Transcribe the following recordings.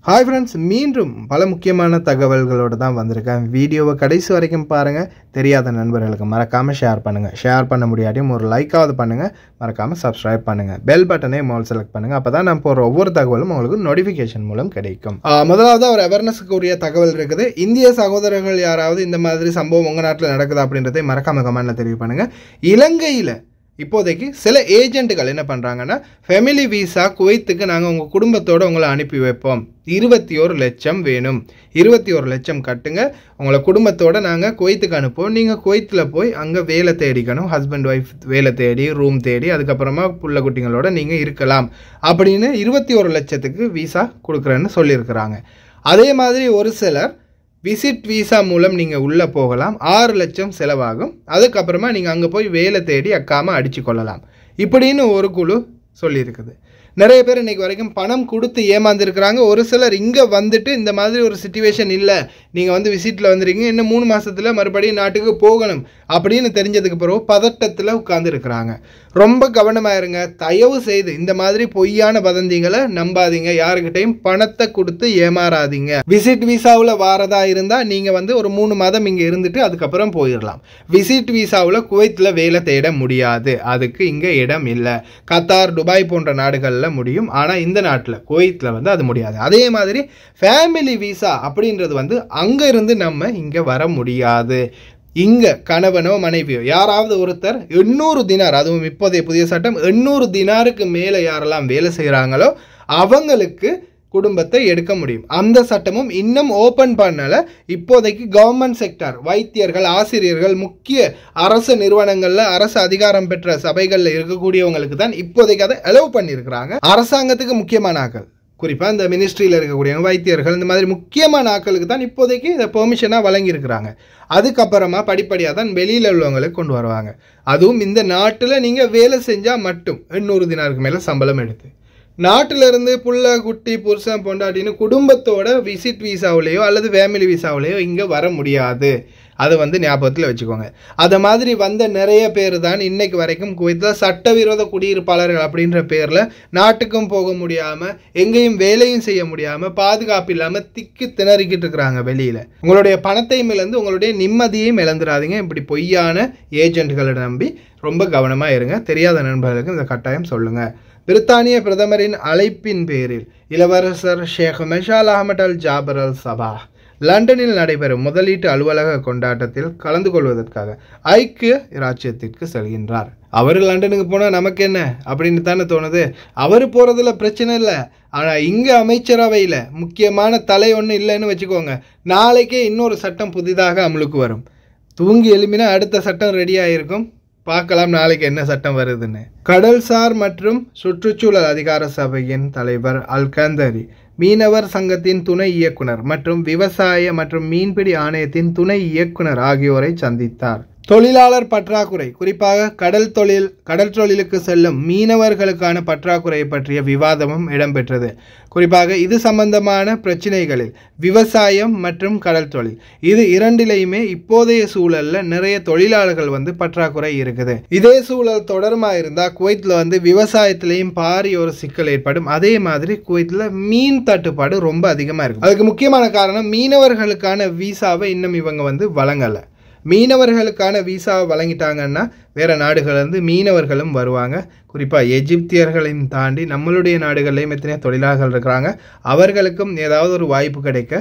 hi friends மீண்டும் பல முக்கியமான தகவல்களோடு தான் வந்திருக்கேன் வீடியோவை கடைசி வரைக்கும் பாருங்கள் தெரியாத நண்பர்களுக்கு மறக்காமல் ஷேர் பண்ணுங்கள் ஷேர் பண்ண முடியாட்டியும் ஒரு லைக்காவது பண்ணுங்கள் மறக்காமல் சப்ஸ்கிரைப் பண்ணுங்கள் பெல் பட்டனே மோல் செலக்ட் பண்ணுங்கள் அப்போ தான் நான் போகிற ஒவ்வொரு தகவலும் உங்களுக்கு நோட்டிஃபிகேஷன் மூலம் கிடைக்கும் ஆ, முதலாவது ஒரு அவேர்னஸுக்கு உரிய தகவல் இருக்குது இந்திய சகோதரர்கள் யாராவது இந்த மாதிரி சம்பவம் உங்கள் நாட்டில் நடக்குது அப்படின்றதை மறக்காமல் கமெண்ட்டில் தெரிவு பண்ணுங்கள் இலங்கையில் இப்போதைக்கு சில ஏஜென்ட்டுகள் என்ன பண்ணுறாங்கன்னா ஃபெமிலி விசா குவைத்துக்கு நாங்கள் உங்கள் குடும்பத்தோடு உங்களை அனுப்பி வைப்போம் இருபத்தி ஒரு லட்சம் வேணும் இருபத்தி ஒரு லட்சம் கட்டுங்க உங்களை குடும்பத்தோடு நாங்கள் குவைத்துக்கு அனுப்புவோம் நீங்கள் குவைத்தில் போய் அங்கே வேலை தேடிக்கணும் ஹஸ்பண்ட் ஒய்ஃப் வேலை தேடி ரூம் தேடி அதுக்கப்புறமா புள்ள குட்டிங்களோட நீங்கள் இருக்கலாம் அப்படின்னு இருபத்தி ஒரு லட்சத்துக்கு விசா கொடுக்குறேன்னு சொல்லியிருக்கிறாங்க அதே மாதிரி ஒரு சிலர் விசிட் விசா மூலம் நீங்கள் உள்ளே போகலாம் ஆறு லட்சம் செலவாகும் அதுக்கப்புறமா நீங்கள் அங்கே போய் வேலை தேடி அக்காமல் அடித்து கொள்ளலாம் இப்படின்னு ஒரு குழு சொல்லியிருக்குது நிறைய பேர் இன்னைக்கு வரைக்கும் பணம் கொடுத்து ஏமாந்துருக்கிறாங்க ஒரு சிலர் இங்கே வந்துட்டு இந்த மாதிரி ஒரு சுச்சுவேஷன் இல்லை நீங்கள் வந்து விசிட்டில் வந்துருக்கீங்க இன்னும் மூணு மாசத்துல மறுபடியும் நாட்டுக்கு போகணும் அப்படின்னு தெரிஞ்சதுக்கு பிறகு பதட்டத்தில் உட்காந்துருக்குறாங்க ரொம்ப கவனமாக இருங்க தயவு செய்து இந்த மாதிரி பொய்யான வதந்திகளை நம்பாதீங்க யாருக்கிட்டையும் பணத்தை கொடுத்து ஏமாறாதீங்க விசிட் விசாவில் வாரதா இருந்தால் நீங்கள் வந்து ஒரு மூணு மாதம் இங்கே இருந்துட்டு அதுக்கப்புறம் போயிடலாம் விசிட் விசாவில் குவைத்தில் வேலை தேட முடியாது அதுக்கு இங்கே இடம் இல்லை கத்தார் துபாய் போன்ற நாடுகளில் முடியும் ஆனால் இந்த நாட்டில் குவைத்தில் வந்து அது முடியாது அதே மாதிரி ஃபேமிலி விசா அப்படின்றது வந்து அங்கே இருந்து நம்ம இங்கே வர முடியாது இங்கே கணவனோ மனைவியோ யாராவது ஒருத்தர் எண்ணூறு தினார் அதுவும் இப்போதைய புதிய சட்டம் எண்ணூறு தினாருக்கு மேலே யாரெல்லாம் வேலை செய்கிறாங்களோ அவங்களுக்கு குடும்பத்தை எடுக்க முடியும் அந்த சட்டமும் இன்னும் ஓப்பன் பண்ணல இப்போதைக்கு கவர்மெண்ட் செக்டார் வைத்தியர்கள் ஆசிரியர்கள் முக்கிய அரசு நிறுவனங்களில் அரசு அதிகாரம் பெற்ற சபைகளில் இருக்கக்கூடியவங்களுக்கு தான் இப்போதைக்கு அதை அலோவ் பண்ணியிருக்கிறாங்க அரசாங்கத்துக்கு முக்கியமான ஆக்கள் குறிப்பாக இந்த மினிஸ்ட்ரியில் இருக்கக்கூடிய வைத்தியர்கள் இந்த மாதிரி முக்கியமான ஆட்களுக்கு தான் இப்போதைக்கு இதை பெர்மிஷனாக வழங்கியிருக்கிறாங்க அதுக்கப்புறமா படிப்படியாக தான் வெளியில் உள்ளவங்களுக்கு கொண்டு வருவாங்க அதுவும் இந்த நாட்டில் நீங்கள் வேலை செஞ்சால் மட்டும் எண்ணூறு தினாருக்கு மேலே சம்பளம் எடுத்து நாட்டில இருந்து புள்ள குட்டி புருஷன் பொண்டாட்டின்னு குடும்பத்தோட விசிட் விசாவிலேயோ அல்லது ஃபேமிலி விசாவிலேயோ இங்கே வர முடியாது அதை வந்து ஞாபகத்தில் வச்சுக்கோங்க அதை மாதிரி வந்த நிறைய பேர் தான் இன்னைக்கு வரைக்கும் குவைத்தில் சட்டவிரோத குடியிருப்பாளர்கள் அப்படின்ற பேரில் நாட்டுக்கும் போக முடியாமல் எங்கேயும் வேலையும் செய்ய முடியாமல் பாதுகாப்பு இல்லாமல் திக்கி திணறிக்கிட்டு இருக்கிறாங்க வெளியில் உங்களுடைய பணத்தையும் இழந்து உங்களுடைய நிம்மதியையும் இழந்துடாதீங்க இப்படி பொய்யான ஏஜென்ட்களை நம்பி ரொம்ப கவனமாக இருங்க தெரியாத நண்பர்களுக்கு இந்த கட்டாயம் சொல்லுங்கள் பிரித்தானிய பிரதமரின் அழைப்பின் பேரில் இளவரசர் ஷேக் மெஷால் அகமட் அல் ஜாபர் அல் சபா லண்டனில் நடைபெறும் முதலீட்டு அலுவலக கொண்டாட்டத்தில் கலந்து கொள்வதற்காக ஐக்கிய இராச்சியத்திற்கு செல்கின்றார் அவர் லண்டனுக்கு போனால் நமக்கு என்ன அப்படின்னு தானே தோணுது அவர் போகிறதுல பிரச்சனை இல்லை ஆனால் இங்கே அமைச்சரவையில் முக்கியமான தலை ஒன்றும் இல்லைன்னு வச்சுக்கோங்க நாளைக்கே இன்னொரு சட்டம் புதிதாக அமலுக்கு வரும் தூங்கி எழுப்பினா அடுத்த சட்டம் ரெடியாக இருக்கும் பார்க்கலாம் நாளைக்கு என்ன சட்டம் வருதுன்னு கடல்சார் மற்றும் சுற்றுச்சூழல் அதிகார சபையின் தலைவர் அல்கந்தரி மீனவர் சங்கத்தின் துணை இயக்குனர் மற்றும் விவசாய மற்றும் மீன்பிடி ஆணையத்தின் துணை இயக்குனர் ஆகியோரை சந்தித்தார் தொழிலாளர் பற்றாக்குறை குறிப்பாக கடல் தொழில் கடல் தொழிலுக்கு செல்லும் மீனவர்களுக்கான பற்றாக்குறை பற்றிய விவாதமும் இடம்பெற்றது குறிப்பாக இது சம்பந்தமான பிரச்சினைகளில் விவசாயம் மற்றும் கடல் தொழில் இது இரண்டிலையுமே இப்போதைய சூழல்ல நிறைய தொழிலாளர்கள் வந்து பற்றாக்குறை இருக்குது இதே சூழல் தொடருமா இருந்தா குவைத்தில் வந்து விவசாயத்திலையும் பாரிய ஒரு சிக்கல் ஏற்படும் அதே மாதிரி குவைத்தில் மீன் தட்டுப்பாடு ரொம்ப அதிகமாக இருக்கும் அதுக்கு முக்கியமான காரணம் மீனவர்களுக்கான விசாவை இன்னும் இவங்க வந்து வழங்கலை மீனவர்களுக்கான விசாவை வழங்கிட்டாங்கன்னா வேறு நாடுகள்லேருந்து மீனவர்களும் வருவாங்க குறிப்பாக எஜிப்தியர்களையும் தாண்டி நம்மளுடைய நாடுகள்லையும் எத்தனையோ தொழிலாளர்கள் இருக்கிறாங்க அவர்களுக்கும் ஏதாவது ஒரு வாய்ப்பு கிடைக்க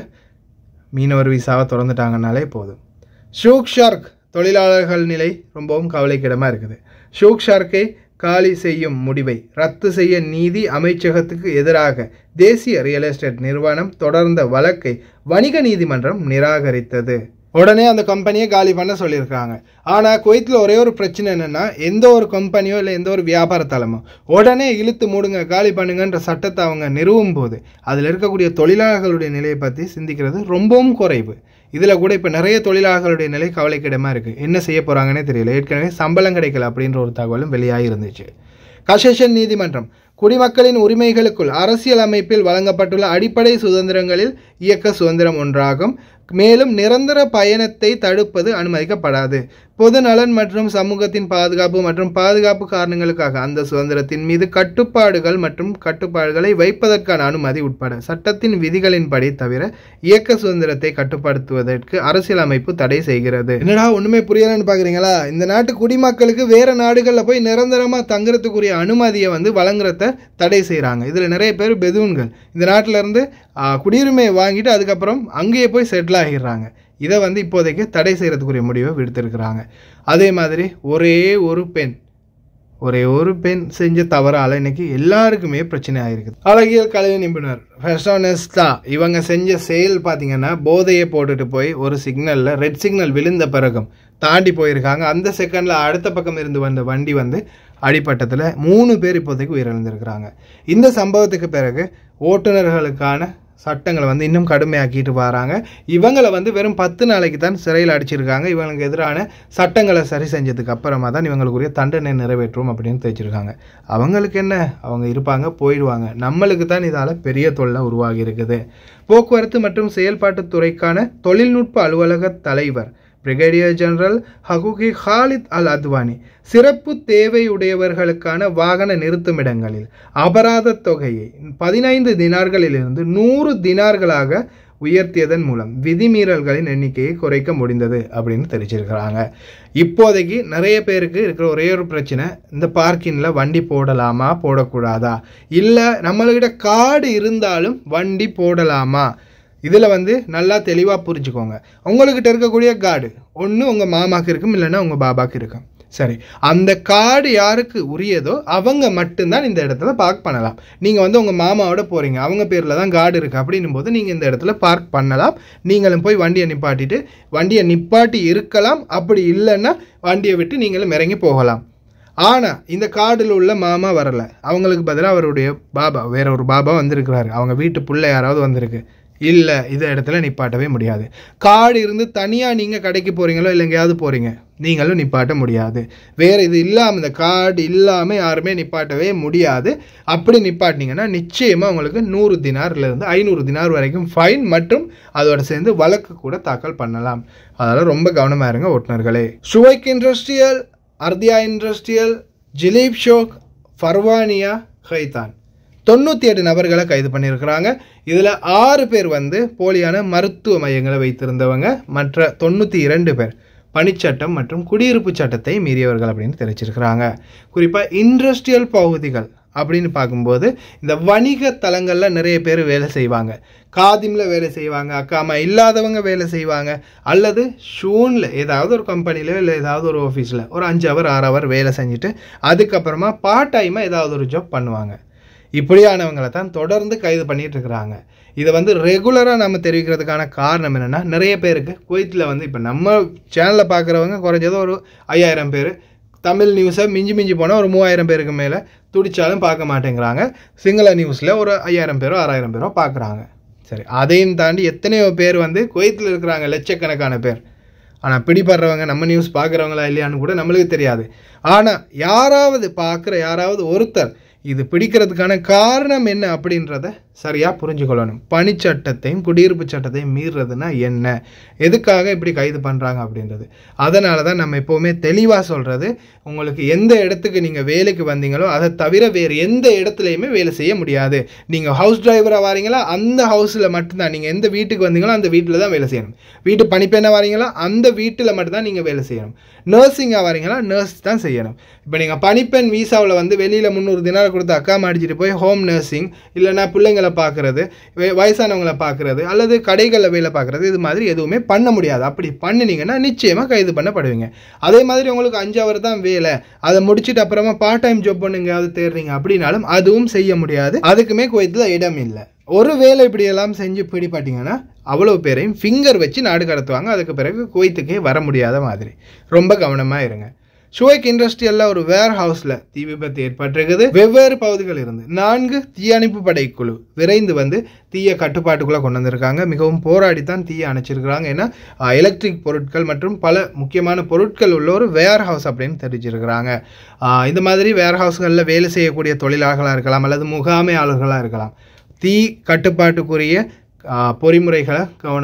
மீனவர் விசாவை திறந்துட்டாங்கனாலே போதும் ஷூக் ஷார்க் தொழிலாளர்கள் நிலை ரொம்பவும் கவலைக்கிடமாக இருக்குது ஷூக் ஷார்க்கை காலி செய்யும் முடிவை ரத்து செய்ய நீதி அமைச்சகத்துக்கு எதிராக தேசிய ரியல் எஸ்டேட் நிறுவனம் தொடர்ந்த வழக்கை வணிக நீதிமன்றம் நிராகரித்தது உடனே அந்த கம்பெனியை காலி பண்ண சொல்லியிருக்காங்க ஆனால் குவைத்தில் ஒரே ஒரு பிரச்சனை என்னென்னா எந்த ஒரு கம்பெனியோ இல்லை எந்த ஒரு வியாபார தளமோ உடனே இழுத்து மூடுங்க காலி பண்ணுங்கன்ற சட்டத்தை அவங்க நிறுவும் போது அதில் இருக்கக்கூடிய தொழிலாளர்களுடைய நிலையை பற்றி சிந்திக்கிறது ரொம்பவும் குறைவு இதில் கூட இப்போ நிறைய தொழிலாளர்களுடைய நிலை கவலைக்கிடமாக இருக்குது என்ன செய்ய போகிறாங்கன்னே தெரியல ஏற்கனவே சம்பளம் கிடைக்கல அப்படின்ற ஒரு தகவலும் வெளியாகி இருந்துச்சு கசேஷன் நீதிமன்றம் குடிமக்களின் உரிமைகளுக்குள் அரசியல் அமைப்பில் வழங்கப்பட்டுள்ள அடிப்படை சுதந்திரங்களில் இயக்க சுதந்திரம் ஒன்றாகும் மேலும் நிரந்தர பயணத்தை தடுப்பது அனுமதிக்கப்படாது பொது நலன் மற்றும் சமூகத்தின் பாதுகாப்பு மற்றும் பாதுகாப்பு காரணங்களுக்காக அந்த சுதந்திரத்தின் மீது கட்டுப்பாடுகள் மற்றும் கட்டுப்பாடுகளை வைப்பதற்கான அனுமதி உட்பட சட்டத்தின் விதிகளின்படி தவிர இயக்க சுதந்திரத்தை கட்டுப்படுத்துவதற்கு அரசியலமைப்பு தடை செய்கிறது என்னடா ஒண்ணுமே புரியலன்னு பாக்குறீங்களா இந்த நாட்டு குடிமக்களுக்கு வேற நாடுகளில் போய் நிரந்தரமா தங்குறதுக்குரிய அனுமதியை வந்து வழங்குறத தடை செய்கிறாங்க இதுல நிறைய பேர் பெதூன்கள் இந்த நாட்டில இருந்து ஆ, குடியுரிமையை வாங்கிட்டு அதுக்கப்புறம் அங்கேயே போய் செட்டில் ஆகிடுறாங்க இதை வந்து இப்போதைக்கு தடை செய்கிறதுக்குரிய முடிவை விடுத்திருக்கிறாங்க அதே மாதிரி ஒரே ஒரு பெண் ஒரே ஒரு பெண் செஞ்ச தவறால் இன்னைக்கு எல்லாருக்குமே பிரச்சனை ஆயிருக்குது அழகியல் கலை நிபுணர் ஃபெஸ்டானஸ்டா இவங்க செஞ்ச செயல் பார்த்தீங்கன்னா போதையை போட்டுட்டு போய் ஒரு சிக்னலில் ரெட் சிக்னல் விழுந்த பிறகும் தாண்டி போயிருக்காங்க அந்த செகண்டில் அடுத்த பக்கம் இருந்து வந்த வண்டி வந்து அடிப்பட்டத்தில் மூணு பேர் இப்போதைக்கு உயிரிழந்திருக்கிறாங்க இந்த சம்பவத்துக்கு பிறகு ஓட்டுநர்களுக்கான சட்டங்களை வந்து இன்னும் கடுமையாக்கிட்டு வராங்க இவங்களை வந்து வெறும் பத்து நாளைக்கு தான் சிறையில் அடிச்சிருக்காங்க இவங்களுக்கு எதிரான சட்டங்களை சரி செஞ்சதுக்கு அப்புறமா தான் இவங்களுக்குரிய தண்டனை நிறைவேற்றும் அப்படின்னு தெரிஞ்சிருக்காங்க அவங்களுக்கு என்ன அவங்க இருப்பாங்க போயிடுவாங்க நம்மளுக்கு தான் இதால் பெரிய தொல்லை உருவாகி இருக்குது போக்குவரத்து மற்றும் செயல்பாட்டுத் துறைக்கான தொழில்நுட்ப அலுவலக தலைவர் பிரிகேடியர் ஜெனரல் ஹகுகி ஹாலித் அல் அத்வானி சிறப்பு தேவையுடையவர்களுக்கான வாகன நிறுத்துமிடங்களில் அபராத தொகையை பதினைந்து தினார்களிலிருந்து நூறு தினார்களாக உயர்த்தியதன் மூலம் விதிமீறல்களின் எண்ணிக்கையை குறைக்க முடிந்தது அப்படின்னு தெரிவிச்சிருக்கிறாங்க இப்போதைக்கு நிறைய பேருக்கு இருக்கிற ஒரே ஒரு பிரச்சனை இந்த பார்க்கிங்கில் வண்டி போடலாமா போடக்கூடாதா இல்லை நம்மள்கிட்ட கார்டு இருந்தாலும் வண்டி போடலாமா இதில் வந்து நல்லா தெளிவாக புரிஞ்சுக்கோங்க உங்கள்கிட்ட இருக்கக்கூடிய கார்டு ஒன்று உங்கள் மாமாக்கு இருக்கும் இல்லைன்னா உங்கள் பாபாக்கு இருக்கும் சரி அந்த கார்டு யாருக்கு உரியதோ அவங்க மட்டும்தான் இந்த இடத்துல பார்க் பண்ணலாம் நீங்கள் வந்து உங்கள் மாமாவோட போகிறீங்க அவங்க பேரில் தான் கார்டு இருக்குது அப்படின்னும் போது நீங்கள் இந்த இடத்துல பார்க் பண்ணலாம் நீங்களும் போய் வண்டியை நிப்பாட்டிட்டு வண்டியை நிப்பாட்டி இருக்கலாம் அப்படி இல்லைன்னா வண்டியை விட்டு நீங்களும் இறங்கி போகலாம் ஆனால் இந்த கார்டில் உள்ள மாமா வரலை அவங்களுக்கு பதிலாக அவருடைய பாபா வேற ஒரு பாபா வந்திருக்கிறாரு அவங்க வீட்டு புள்ள யாராவது வந்திருக்கு இல்லை இந்த இடத்துல நிப்பாட்டவே முடியாது கார்டு இருந்து தனியாக நீங்கள் கடைக்கு போகிறீங்களோ இல்லை எங்கேயாவது போகிறீங்க நீங்களும் நிப்பாட்ட முடியாது வேறு இது இல்லாமல் இந்த கார்டு இல்லாமல் யாருமே நிப்பாட்டவே முடியாது அப்படி நிப்பாட்டினீங்கன்னா நிச்சயமாக உங்களுக்கு நூறு தினார்லேருந்து ஐநூறு தினார் வரைக்கும் ஃபைன் மற்றும் அதோட சேர்ந்து வழக்கு கூட தாக்கல் பண்ணலாம் அதனால் ரொம்ப கவனமாக இருங்க ஓட்டுநர்களே Shuwaikh industrial Ardiya industrial Jleeb Shuyoukh Farwaniya Khaitan தொண்ணூற்றி எட்டு நபர்களை கைது பண்ணியிருக்கிறாங்க இதில் ஆறு பேர் வந்து போலியான மருத்துவ மையங்களை வைத்திருந்தவங்க மற்ற தொண்ணூற்றி இரண்டு பேர் பணிச்சட்டம் மற்றும் குடியிருப்பு சட்டத்தை மீறியவர்கள் அப்படின்னு தெரிவிச்சிருக்கிறாங்க குறிப்பாக இண்டஸ்ட்ரியல் பகுதிகள் அப்படின்னு பார்க்கும்போது இந்த வணிக தலங்களில் நிறைய பேர் வேலை செய்வாங்க காதிமில் வேலை செய்வாங்க அக்காமா இல்லாதவங்க வேலை செய்வாங்க அல்லது ஷூனில் ஏதாவது ஒரு கம்பெனியில் இல்லை ஏதாவது ஒரு ஆஃபீஸில் ஒரு அஞ்சு ஹவர் ஆறு ஹவர் வேலை செஞ்சுட்டு அதுக்கப்புறமா பார்ட் டைமாக ஏதாவது ஒரு ஜாப் பண்ணுவாங்க இப்படியானவங்களை தான் தொடர்ந்து கைது பண்ணிட்டு இருக்கிறாங்க இதை வந்து ரெகுலராக நம்ம தெரிவிக்கிறதுக்கான காரணம் என்னென்னா நிறைய பேருக்கு குவைத்தில் வந்து இப்போ நம்ம சேனலில் பார்க்குறவங்க குறைஞ்சது ஒரு ஐயாயிரம் பேர் தமிழ் நியூஸை மிஞ்சி மிஞ்சி போனால் ஒரு மூவாயிரம் பேருக்கு மேலே துடிச்சாலும் பார்க்க மாட்டேங்கிறாங்க சிங்கள நியூஸில் ஒரு ஐயாயிரம் பேரோ ஆறாயிரம் பேரோ பார்க்குறாங்க சரி அதையும் தாண்டி எத்தனையோ பேர் வந்து குவைத்தில் இருக்கிறாங்க லட்சக்கணக்கான பேர் ஆனால் பிடிபடுறவங்க நம்ம நியூஸ் பார்க்குறவங்களா இல்லையான்னு கூட நம்மளுக்கு தெரியாது ஆனால் யாராவது பார்க்குற யாராவது ஒருத்தர் இது பிடிக்கிறதுக்கான காரணம் என்ன அப்படின்றத சரியாக புரிஞ்சுக்கொள்ளணும் பணிச்சட்டத்தையும் குடியிருப்பு சட்டத்தையும் மீறுறதுன்னா என்ன எதுக்காக இப்படி கைது பண்ணுறாங்க அப்படின்றது அதனால தான் நம்ம எப்போவுமே தெளிவாக சொல்கிறது உங்களுக்கு எந்த இடத்துக்கு நீங்கள் வேலைக்கு வந்தீங்களோ அதை தவிர வேறு எந்த இடத்துலையுமே வேலை செய்ய முடியாது நீங்கள் ஹவுஸ் டிரைவராக வாரீங்களா அந்த ஹவுஸில் மட்டும்தான் நீங்கள் எந்த வீட்டுக்கு வந்தீங்களோ அந்த வீட்டில் தான் வேலை செய்யணும் வீட்டு பணிப்பெண்ணாக வாரீங்களா அந்த வீட்டில் மட்டும்தான் நீங்கள் வேலை செய்யணும் நர்சிங்காக வாரீங்களா நர்ஸ் தான் செய்யணும் இப்போ நீங்கள் பணிப்பெண் வீசாவில் வந்து வெளியில் முந்நூறு தினார் கொடுத்து அக்கா மாடிச்சிட்டு போய் ஹோம் நர்சிங் இல்லைன்னா பிள்ளைங்களை பார்க்குறது வயசானவங்களை பார்க்குறது அல்லது கடைகளில் வேலை பார்க்குறது இது மாதிரி எதுவுமே பண்ண முடியாது அப்படி பண்ணினீங்கன்னா நிச்சயமாக கைது பண்ணப்படுவீங்க அதே மாதிரி உங்களுக்கு அஞ்சு அவர் தான் வேலை அதை முடிச்சுட்டு அப்புறமா பார்ட் டைம் ஜாப் பண்ணி எங்கேயாவது தேடுறீங்க அப்படின்னாலும் அதுவும் செய்ய முடியாது அதுக்குமே குவைத்தில் இடம் இல்லை ஒரு வேலை இப்படியெல்லாம் செஞ்சு பிடிப்பாட்டிங்கன்னா அவ்வளோ பேரையும் ஃபிங்கர் வச்சு நாடு கடத்துவாங்க அதுக்கு பிறகு குவைத்துக்கே வர முடியாத மாதிரி ரொம்ப கவனமாக இருங்க ஷுவைக் இண்டஸ்ட்ரியல்ல ஒரு வேர் ஹவுஸ்ல தீ விபத்து ஏற்பட்டிருக்குது வெவ்வேறு பகுதிகள் இருந்து நான்கு தீயணைப்பு படைக்குழு விரைந்து வந்து தீய கட்டுப்பாட்டுக்குள்ள கொண்டு வந்திருக்காங்க மிகவும் போராடித்தான் தீயை அணைச்சிருக்கிறாங்க ஏன்னா எலக்ட்ரிக் பொருட்கள் மற்றும் பல முக்கியமான பொருட்கள் உள்ள ஒரு வேர் ஹவுஸ் அப்படின்னு தெரிஞ்சிருக்கிறாங்க ஆஹ் இந்த மாதிரி வேர் ஹவுஸ்களில் வேலை செய்யக்கூடிய தொழிலாளர்களாக இருக்கலாம் அல்லது முகாமையாளர்களாக இருக்கலாம் தீ கட்டுப்பாட்டுக்குரிய ஆஹ் பொறிமுறைகளை கவனமாக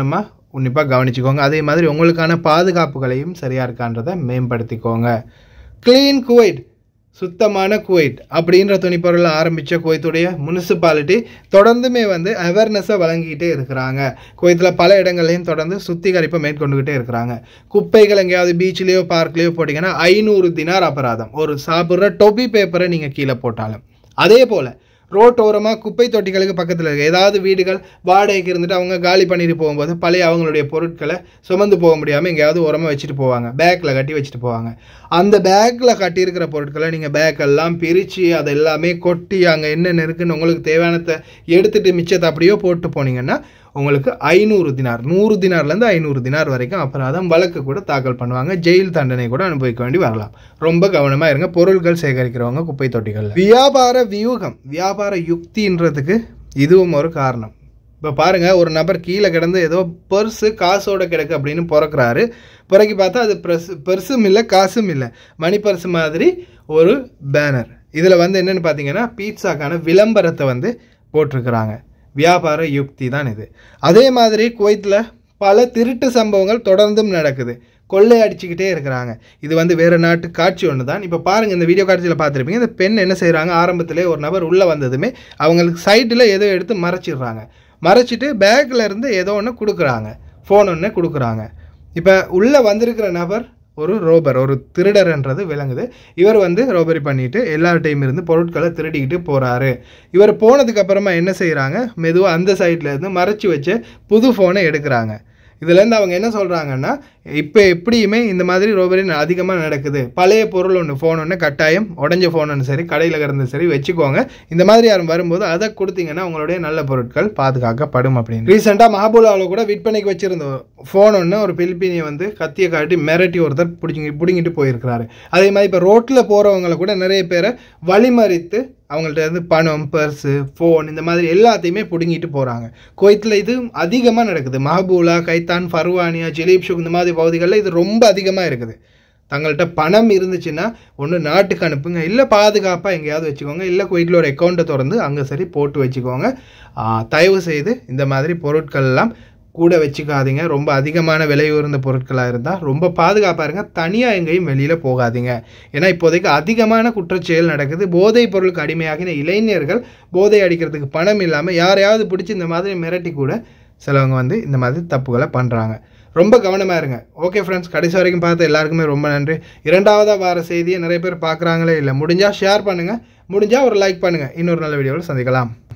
உன்னிப்பாக கவனிச்சுக்கோங்க அதே மாதிரி உங்களுக்கான பாதுகாப்புகளையும் சரியாக இருக்கான்றதை மேம்படுத்திக்கோங்க க்ளீன் குவைட் சுத்தமான குவைட் அப்படின்ற துணிப்பொருளை ஆரம்பித்த குவைத்துடைய முனிசிபாலிட்டி தொடர்ந்துமே வந்து அவேர்னஸை வழங்கிக்கிட்டே இருக்கிறாங்க குவைத்தில் பல இடங்கள்லையும் தொடர்ந்து சுத்திகரிப்பை மேற்கொண்டுகிட்டே இருக்கிறாங்க குப்பைகள் எங்கேயாவது பீச்லேயோ பார்க்லேயோ போட்டிங்கன்னா ஐநூறு தினார் அபராதம் ஒரு சாப்பிட்ற டொபி பேப்பரை நீங்கள் கீழே போட்டாலும் அதே போல் ரோட்டோரமாக குப்பை தொட்டிகளுக்கு பக்கத்தில் இருக்க ஏதாவது வீடுகள் வாடகைக்கு இருந்துட்டு அவங்க காலி பண்ணிட்டு போகும்போது பழைய அவங்களுடைய பொருட்களை சுமந்து போக முடியாமல் எங்கேயாவது உரமாக வச்சுட்டு போவாங்க பேக்கில் கட்டி வச்சுட்டு போவாங்க அந்த பேக்கில் கட்டியிருக்கிற பொருட்களை நீங்கள் பேக் எல்லாம் பிரித்து அதை எல்லாமே கொட்டி அங்கே என்னென்ன இருக்குன்னு உங்களுக்கு தேவையானதை எடுத்துட்டு மிச்சத்தை அப்படியோ போட்டு போனீங்கன்னா உங்களுக்கு ஐநூறு தினார் நூறு தினார்லேருந்து ஐநூறு தினார் வரைக்கும் அபராதம் வழக்கு கூட தாக்கல் பண்ணுவாங்க ஜெயில் தண்டனை கூட அனுபவிக்க வேண்டி வரலாம் ரொம்ப கவனமாக இருங்க பொருட்கள் சேகரிக்கிறவங்க குப்பை தொட்டிகள் வியாபார வியூகம் வியாபார யுக்தின்றதுக்கு இதுவும் ஒரு காரணம் இப்போ பாருங்கள் ஒரு நபர் கீழே கிடந்து ஏதோ பர்ஸு காசோட கிடக்கு அப்படின்னு பிறக்கிறாரு பிறகு பார்த்தா அது ப்ரெஸ் பெருசும் இல்லை காசும் இல்லை மணி பர்ஸ் மாதிரி ஒரு பேனர் இதில் வந்து என்னென்னு பார்த்தீங்கன்னா பீட்சாக்கான விளம்பரத்தை வந்து போட்டிருக்கிறாங்க வியாபார யுக்தி தான் இது அதே மாதிரி குவைத்தில் பல திருட்டு சம்பவங்கள் தொடர்ந்தும் நடக்குது கொள்ளை அடிச்சுக்கிட்டே இருக்கிறாங்க இது வந்து வேறு நாட்டு காட்சி ஒன்று தான் இப்போ பாருங்கள் இந்த வீடியோ காட்சியில் பார்த்துருப்பீங்க இந்த பெண் என்ன செய்கிறாங்க ஆரம்பத்திலே ஒரு நபர் உள்ளே வந்ததுமே அவங்களுக்கு சைட்டில் ஏதோ எடுத்து மறைச்சிடுறாங்க மறைச்சிட்டு பேக்கில் இருந்து ஏதோ ஒன்று கொடுக்குறாங்க ஃபோன் ஒன்று கொடுக்குறாங்க இப்போ உள்ளே வந்திருக்கிற நபர் ஒரு ரோபர் ஒரு திருடர்ன்றது விளங்குது இவர் வந்து ரோபரி பண்ணிட்டு எல்லார்ட்டையும் இருந்து பொருட்களை திருடிக்கிட்டு போகிறாரு இவர் போனதுக்கு அப்புறமா என்ன செய்கிறாங்க மெதுவாக அந்த சைட்ல இருந்து மறைச்சி வச்ச புது ஃபோனை எடுக்கிறாங்க இதுலேருந்து அவங்க என்ன சொல்கிறாங்கன்னா இப்போ எப்படியுமே இந்த மாதிரி ரோபரி அதிகமாக நடக்குது பழைய பொருள் ஒன்று ஃபோன் ஒன்று கட்டாயம் உடஞ்ச ஃபோன் ஒன்று சரி கடையில் கிடந்து சரி வச்சுக்கோங்க இந்த மாதிரி யாரும் வரும்போது அதை கொடுத்தீங்கன்னா உங்களுடைய நல்ல பொருட்கள் பாதுகாக்கப்படும் அப்படின்னு ரீசெண்டாக மஹபூலாவில் கூட விற்பனைக்கு வச்சிருந்த ஃபோன் ஒன்று ஒரு பிலிப்பினியை வந்து கத்தியை காட்டி மிரட்டி ஒருத்தர் பிடிச்சி பிடுங்கிட்டு போயிருக்கிறாரு அதே மாதிரி இப்போ ரோட்டில் போகிறவங்கள கூட நிறைய பேரை வழிமறித்து அவங்கள்ட்ட இருந்து பணம் பர்ஸு ஃபோன் இந்த மாதிரி எல்லாத்தையுமே பிடுங்கிட்டு போகிறாங்க குவைத்தில் இது அதிகமாக நடக்குது மஹபூலா கைத்தான் ஃபர்வானியா ஜிலீப் ஷுக் இந்த மாதிரி பகுதிகளில் இது ரொம்ப அதிகமாக இருக்குது தங்கள்கிட்ட பணம் இருந்துச்சுன்னா ஒன்று நாட்டுக்கு அனுப்புங்க இல்லை பாதுகாப்பாக எங்கேயாவது வச்சுக்கோங்க இல்லை குவைட்டில் ஒரு அக்கௌண்ட்டை திறந்து அங்கே சரி போட்டு வச்சுக்கோங்க தயவு செய்து இந்த மாதிரி பொருட்கள்லாம் கூட வச்சுக்காதீங்க ரொம்ப அதிகமான விலை உயர்ந்த பொருட்களாக இருந்தால் ரொம்ப பாதுகாப்பாக இருங்க தனியாக எங்கேயும் வெளியில் போகாதீங்க ஏன்னா இப்போதைக்கு அதிகமான குற்றச்செயல் நடக்குது போதைப் பொருளுக்கு அடிமையாகின இளைஞர்கள் போதை அடிக்கிறதுக்கு பணம் இல்லாமல் யாரையாவது பிடிச்சி இந்த மாதிரி மிரட்டி கூட சிலவங்க வந்து இந்த மாதிரி தப்புகளை பண்ணுறாங்க ரொம்ப கவனமாக இருங்க ஓகே ஃப்ரெண்ட்ஸ் கடைசி வரைக்கும் பார்த்து எல்லாருக்குமே ரொம்ப நன்றி இரண்டாவதாக வார செய்தியை நிறைய பேர் பார்க்குறாங்களே இல்லை முடிஞ்சால் ஷேர் பண்ணுங்கள் முடிஞ்சால் ஒரு லைக் பண்ணுங்கள் இன்னொரு நல்ல வீடியோவில் சந்திக்கலாம்